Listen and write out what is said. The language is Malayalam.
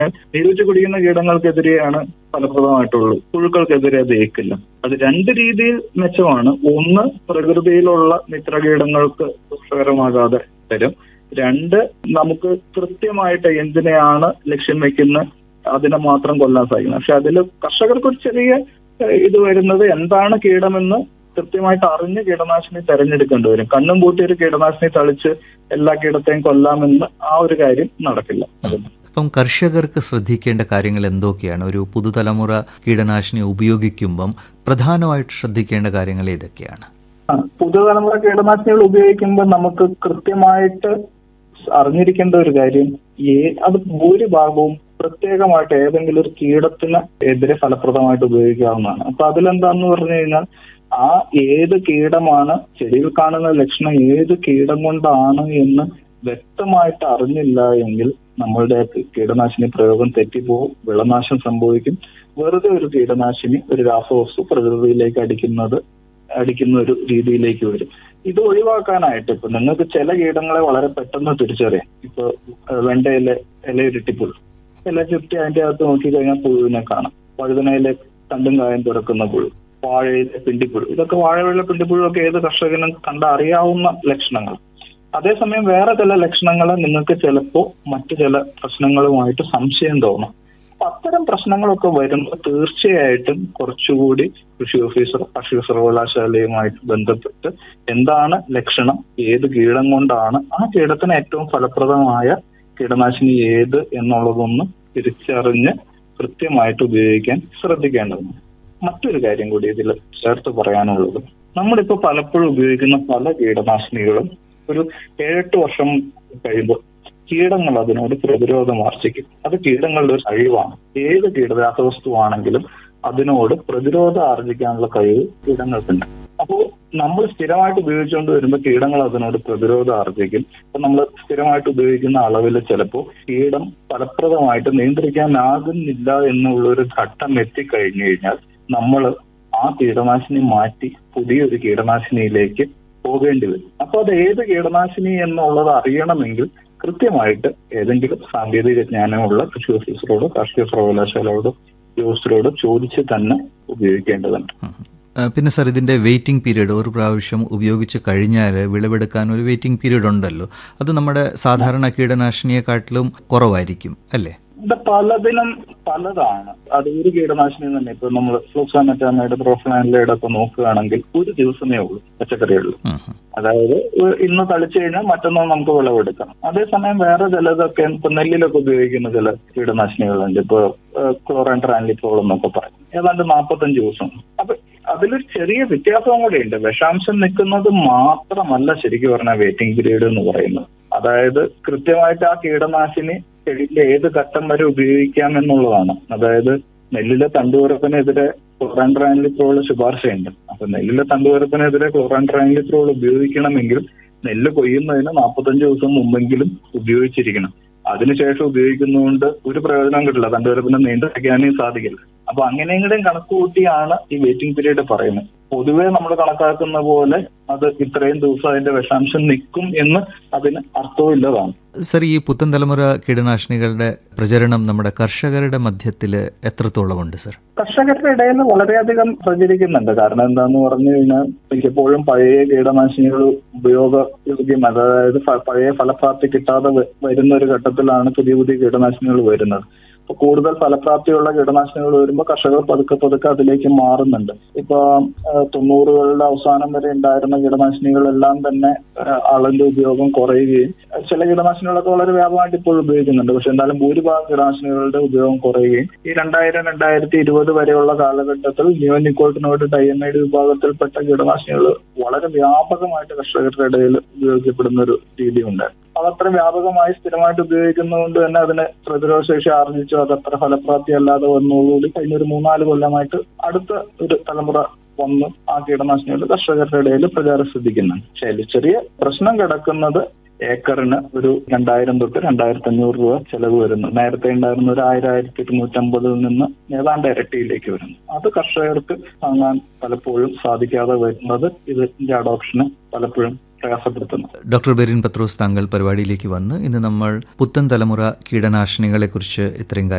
നീരൂച്ച് കുടിക്കുന്ന കീടങ്ങൾക്കെതിരെയാണ് ഫലപ്രദമായിട്ടുള്ളൂ പുഴുക്കൾക്കെതിരെ അത് ഏക്കില്ല അത് രണ്ട് രീതിയിൽ മെച്ചമാണ് ഒന്ന് പ്രകൃതിയിലുള്ള മിത്രകീടങ്ങൾക്ക് ദോഷകരമാകാതെ തരും രണ്ട് നമുക്ക് കൃത്യമായിട്ട് എന്തിനെയാണ് ലക്ഷ്യം വെക്കുന്ന അതിനെ മാത്രം കൊല്ലാൻ സാധിക്കുന്നത് പക്ഷെ അതിൽ കർഷകർക്ക് ഒരു ചെറിയ ഏഹ്, ഇത് വരുന്നത് എന്താണ് കീടമെന്ന് കൃത്യമായിട്ട് അറിഞ്ഞ് കീടനാശിനി തെരഞ്ഞെടുക്കേണ്ടി വരും കണ്ണും പൂട്ടി ഒരു കീടനാശിനി തളിച്ച് എല്ലാ കീടത്തെയും കൊല്ലാമെന്ന് ആ ഒരു കാര്യം നടക്കില്ല അതിന് അപ്പം കർഷകർക്ക് ശ്രദ്ധിക്കേണ്ട കാര്യങ്ങൾ എന്തൊക്കെയാണ് ഒരു പുതുതലമുറ കീടനാശിനി ഉപയോഗിക്കുമ്പം പ്രധാനമായിട്ട് ശ്രദ്ധിക്കേണ്ട കാര്യങ്ങൾ ഏതൊക്കെയാണ് ആ, പുതുതലമുറ കീടനാശിനികൾ ഉപയോഗിക്കുമ്പോൾ നമുക്ക് കൃത്യമായിട്ട് അറിഞ്ഞിരിക്കേണ്ട ഒരു കാര്യം ഏ അത് ഭൂരിഭാഗവും പ്രത്യേകമായിട്ട് ഏതെങ്കിലും ഒരു കീടത്തിന് എതിരെ ഫലപ്രദമായിട്ട് ഉപയോഗിക്കാവുന്നതാണ് അപ്പൊ അതിലെന്താന്ന് പറഞ്ഞു കഴിഞ്ഞാൽ ആ ഏത് കീടമാണ് ചെടിയിൽ കാണുന്ന ലക്ഷണം ഏത് കീടം കൊണ്ടാണ് എന്ന് വ്യക്തമായിട്ട് അറിഞ്ഞില്ല എങ്കിൽ നമ്മളുടെ കീടനാശിനി പ്രയോഗം തെറ്റിപ്പോവും വിളനാശം സംഭവിക്കും വെറുതെ ഒരു കീടനാശിനി ഒരു രാസവസ്തു പ്രകൃതിയിലേക്ക് അടിക്കുന്നത് അടിക്കുന്ന ഒരു രീതിയിലേക്ക് വരും ഇത് ഒഴിവാക്കാനായിട്ട് ഇപ്പൊ നിങ്ങൾക്ക് ചില കീടങ്ങളെ വളരെ പെട്ടെന്ന് തിരിച്ചറിയാം ഇപ്പൊ ഏഹ്, വെണ്ടയിലെ ഇലയുരുട്ടിപ്പുഴു ഇല ചുറ്റി അതിന്റെ അകത്ത് നോക്കിക്കഴിഞ്ഞാൽ പുഴുവിനെ കാണാം വഴുതനയിലെ തണ്ടും കായം തുറക്കുന്ന പുഴു വാഴയിലെ പിണ്ടിപ്പുഴു ഇതൊക്കെ വാഴയിലെ പിണ്ടിപ്പുഴു ഒക്കെ ഏത് കർഷകനും കണ്ട അറിയാവുന്ന ലക്ഷണങ്ങൾ അതേസമയം വേറെ ചില ലക്ഷണങ്ങൾ നിങ്ങൾക്ക് ചിലപ്പോ മറ്റു ചില പ്രശ്നങ്ങളുമായിട്ട് സംശയം തോന്നാം അപ്പൊ അത്തരം പ്രശ്നങ്ങളൊക്കെ വരുമ്പോൾ തീർച്ചയായിട്ടും കുറച്ചുകൂടി കൃഷി ഓഫീസർ കാർഷിക സർവകലാശാലയുമായിട്ട് ബന്ധപ്പെട്ട് എന്താണ് ലക്ഷണം ഏത് കീടം കൊണ്ടാണ് ആ കീടത്തിന് ഏറ്റവും ഫലപ്രദമായ കീടനാശിനി ഏത് എന്നുള്ളതൊന്ന് തിരിച്ചറിഞ്ഞ് കൃത്യമായിട്ട് ഉപയോഗിക്കാൻ ശ്രദ്ധിക്കേണ്ടതുണ്ട് മറ്റൊരു കാര്യം കൂടി ഇതിൽ ചേർത്ത് പറയാനുള്ളത് നമ്മളിപ്പോ പലപ്പോഴും ഉപയോഗിക്കുന്ന പല കീടനാശിനികളും ഒരു ഏഴെട്ട് വർഷം കഴിയുമ്പോൾ കീടങ്ങൾ അതിനോട് പ്രതിരോധം ആർജിക്കും അത് കീടങ്ങളുടെ ഒരു കഴിവാണ് ഏത് കീടരാസവസ്തുവാണെങ്കിലും അതിനോട് പ്രതിരോധം ആർജിക്കാനുള്ള കഴിവ് കീടങ്ങൾക്കുണ്ട് അപ്പോൾ നമ്മൾ സ്ഥിരമായിട്ട് ഉപയോഗിച്ചുകൊണ്ട് വരുമ്പോൾ കീടങ്ങൾ അതിനോട് പ്രതിരോധം ആർജിക്കും അപ്പൊ നമ്മൾ സ്ഥിരമായിട്ട് ഉപയോഗിക്കുന്ന അളവിൽ ചിലപ്പോൾ കീടം ഫലപ്രദമായിട്ട് നിയന്ത്രിക്കാനാകുന്നില്ല എന്നുള്ള ഒരു ഘട്ടം എത്തിക്കഴിഞ്ഞു കഴിഞ്ഞാൽ നമ്മൾ ആ കീടനാശിനി മാറ്റി പുതിയൊരു കീടനാശിനിയിലേക്ക് പോകേണ്ടി വരും അപ്പൊ അത് ഏത് കീടനാശിനി എന്നുള്ളത് അറിയണമെങ്കിൽ കൃത്യമായിട്ട് ഏതെങ്കിലും സാങ്കേതിക ജ്ഞാനമുള്ള കൃഷി ഓഫീസറോടോ കാർഷിക സർവകലാശാലയോടോ ഉദ്യോഗസ്ഥരോട് ചോദിച്ച് തന്നെ ഉപയോഗിക്കേണ്ടതുണ്ട് ഉം. ആ, പിന്നെ സാർ ഇതിൻ്റെ വെയിറ്റിംഗ് പീരീഡ് ഒരു പ്രാവശ്യം ഉപയോഗിച്ച് കഴിഞ്ഞാൽ വിളവെടുക്കാൻ ഒരു വെയിറ്റിംഗ് പീരീഡ് ഉണ്ടല്ലോ അത് നമ്മുടെ സാധാരണ കീടനാശിനിയെക്കാട്ടിലും കുറവായിരിക്കും അല്ലേ ഇത് പലതിനും പലതാണ് അത് ഒരു കീടനാശിനി തന്നെ ഇപ്പൊ നമ്മൾ ഫ്ലൂക്സാമെറ്റാമൈഡ് പ്രോഫ്ലാനിലൈഡ് ഒക്കെ നോക്കുകയാണെങ്കിൽ ഒരു ദിവസമേ ഉള്ളൂ പച്ചക്കറികളിൽ ഉം, ഉം. അതായത് ഒരു ഇന്ന് തളിച്ചു കഴിഞ്ഞാൽ മറ്റന്നാൾ നമുക്ക് വിളവെടുക്കാം അതേസമയം വേറെ ചിലതൊക്കെ ഇപ്പൊ നെല്ലിലൊക്കെ ഉപയോഗിക്കുന്ന ചില കീടനാശിനികളുണ്ട് ഇപ്പൊ ക്ലോറൈൻ ട്രാൻലിപ്പോൾ എന്നൊക്കെ പറയും ഏതാണ്ട് നാൽപ്പത്തഞ്ച് ദിവസം അപ്പൊ അതിലൊരു ചെറിയ വ്യത്യാസവും കൂടെ ഉണ്ട് വിഷാംശം നിൽക്കുന്നത് മാത്രമല്ല ശരിക്കും പറഞ്ഞ വെയിറ്റിംഗ് പീരീഡ് എന്ന് പറയുന്നത് അതായത് കൃത്യമായിട്ട് ആ കീടനാശിനി ചെടിയിലെ ഏത് ഘട്ടം വരെ ഉപയോഗിക്കാം എന്നുള്ളതാണ് അതായത് നെല്ലിലെ തണ്ടുവരപ്പിനെതിരെ ക്ലോറാൻ ട്രാൻലിത്രോൾ ശുപാർശയുണ്ട് അപ്പൊ നെല്ലിലെ തണ്ടുവരപ്പിനെതിരെ ക്ലോറാൻ ട്രാൻലിത്രോൾ ഉപയോഗിക്കണമെങ്കിൽ നെല്ല് കൊയ്യുന്നതിന് നാൽപ്പത്തഞ്ച് ദിവസം മുമ്പെങ്കിലും ഉപയോഗിച്ചിരിക്കണം അതിനുശേഷം ഉപയോഗിക്കുന്നതുകൊണ്ട് ഒരു പ്രയോജനം കിട്ടില്ല തണ്ടുവരപ്പിനെ നിയന്ത്രിക്കാനേ സാധിക്കില്ല അപ്പൊ അങ്ങനെയും കൂടെയും കണക്ക് കൂട്ടിയാണ് ഈ വെയിറ്റിംഗ് പീരീഡ് പറയുന്നത് പൊതുവെ നമ്മൾ കണക്കാക്കുന്ന പോലെ അത് ഇത്രയും ദിവസം അതിന്റെ വിഷാംശം നിൽക്കും എന്ന് അതിന് അർത്ഥമില്ലതാണ് സർ ഈ പുത്തൻ തലമുറ കീടനാശിനികളുടെ പ്രചരണം നമ്മുടെ കർഷകരുടെ മധ്യത്തിൽ എത്രത്തോളമുണ്ട് സർ കർഷകരുടെ ഇടയിൽ വളരെയധികം പ്രചരിക്കുന്നുണ്ട് കാരണം എന്താന്ന് പറഞ്ഞു കഴിഞ്ഞാൽ മിക്കപ്പോഴും പഴയ കീടനാശിനികൾ ഉപയോഗയോഗ്യം അതായത് ഫ- പഴയ ഫലപ്രാപ്തി കിട്ടാതെ വ- വരുന്ന ഒരു ഘട്ടത്തിലാണ് പുതിയ പുതിയ കീടനാശിനികൾ വരുന്നത് അപ്പൊ കൂടുതൽ ഫലപ്രാപ്തിയുള്ള കീടനാശിനികൾ വരുമ്പോൾ കർഷകർ പതുക്കെ പതുക്കെ അതിലേക്ക് മാറുന്നുണ്ട് ഇപ്പൊ ആ, തൊണ്ണൂറുകളുടെ അവസാനം വരെ ഉണ്ടായിരുന്ന കീടനാശിനികളെല്ലാം തന്നെ ആ, അളന്റെ ഉപയോഗം കുറയുകയും ചില കീടനാശിനികളൊക്കെ വളരെ വ്യാപകമായിട്ട് ഇപ്പോൾ ഉപയോഗിക്കുന്നുണ്ട് പക്ഷെ എന്നാലും ഭൂരിഭാഗം കീടനാശിനികളുടെ ഉപയോഗം കുറയുകയും ഈ രണ്ടായിരം രണ്ടായിരത്തി ഇരുപത് വരെയുള്ള കാലഘട്ടത്തിൽ നിയോനിക്കോട്ടിനോട് ഡയമൈഡ് വിഭാഗത്തിൽപ്പെട്ട കീടനാശിനികൾ വളരെ വ്യാപകമായിട്ട് കർഷകരുടെ ഇടയിൽ ഉപയോഗിക്കപ്പെടുന്ന ഒരു രീതിയുണ്ട് അതത്ര വ്യാപകമായി സ്ഥിരമായിട്ട് ഉപയോഗിക്കുന്നതുകൊണ്ട് തന്നെ അതിന് പ്രതിരോധ ശേഷി ആർജിച്ചു അത് അത്ര ഫലപ്രാപ്തി അല്ലാതെ വന്നതോടുകൂടി കഴിഞ്ഞ ഒരു മൂന്നാല് കൊല്ലമായിട്ട് അടുത്ത ഒരു തലമുറ വന്ന് ആ കീടനാശിനികൾ കർഷകരുടെ ഇടയിൽ പ്രചാരം ശ്രദ്ധിക്കുന്നുണ്ട് പക്ഷേ അതിൽ ചെറിയ പ്രശ്നം കിടക്കുന്നത് ഏക്കറിന് ഒരു രണ്ടായിരം തൊട്ട് രണ്ടായിരത്തി അഞ്ഞൂറ് രൂപ ചെലവ് വരുന്നു നേരത്തെ ഉണ്ടായിരുന്ന ഒരു ആയിരം ആയിരത്തി ഇരുന്നൂറ്റമ്പതിൽ നിന്ന് ഏതാണ്ട് ഇരട്ടിയിലേക്ക് വരുന്നു അത് കർഷകർക്ക് താങ്ങാൻ പലപ്പോഴും സാധിക്കാതെ വരുന്നത് ഇതിന്റെ അഡോപ്ഷന് പലപ്പോഴും പ്രയാസപ്പെടുത്തുന്നു ഡോക്ടർ ബെറിൻ പത്രോസ് താങ്കൾ പരിപാടിയിലേക്ക് വന്ന് ഇന്ന് നമ്മൾ പുത്തൻ തലമുറ കീടനാശിനികളെക്കുറിച്ച് ഇത്രയും